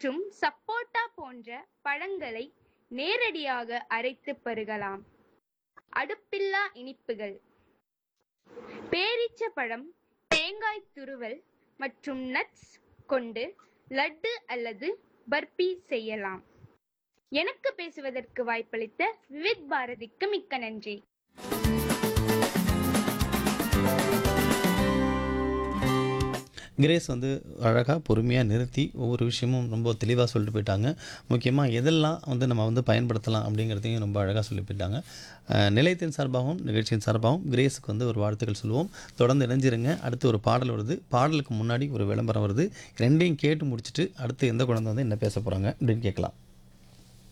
மற்றும் சப்போட்டா போன்ற பழங்களை நேரடியாக அரைத்து பருகலாம் அடுப்பில்லா இனிப்புகள் பேரீச்சப்பழம் தேங்காய் துருவல் மற்றும் நட்ஸ் கொண்டு லட்டு அல்லது பர்பி செய்யலாம் எனக்கு பேசுவதற்கு வாய்ப்பளித்த விவித் பாரதிக்கு மிக்க நன்றி கிரேஸ் வந்து அழகாக பொறுமையாக நிறுத்தி ஒவ்வொரு விஷயமும் ரொம்ப தெளிவாக சொல்லிட்டு போயிட்டாங்க முக்கியமாக எதெல்லாம் வந்து நம்ம வந்து பயன்படுத்தலாம் அப்படிங்கிறதையும் ரொம்ப அழகாக சொல்லி போயிட்டாங்க அஹ், நிலையத்தின் சார்பாகவும் நிகழ்ச்சியின் சார்பாகவும் கிரேஸுக்கு வந்து ஒரு வாழ்த்துக்கள் சொல்லுவோம் தொடர்ந்து இணைஞ்சிருங்க அடுத்து ஒரு பாடல் வருது பாடலுக்கு முன்னாடி ஒரு விளம்பரம் வருது ரெண்டையும் கேட்டு முடிச்சுட்டு அடுத்து எந்த குழந்தை வந்து என்ன பேச போகிறாங்க அப்படின்னு கேட்கலாம்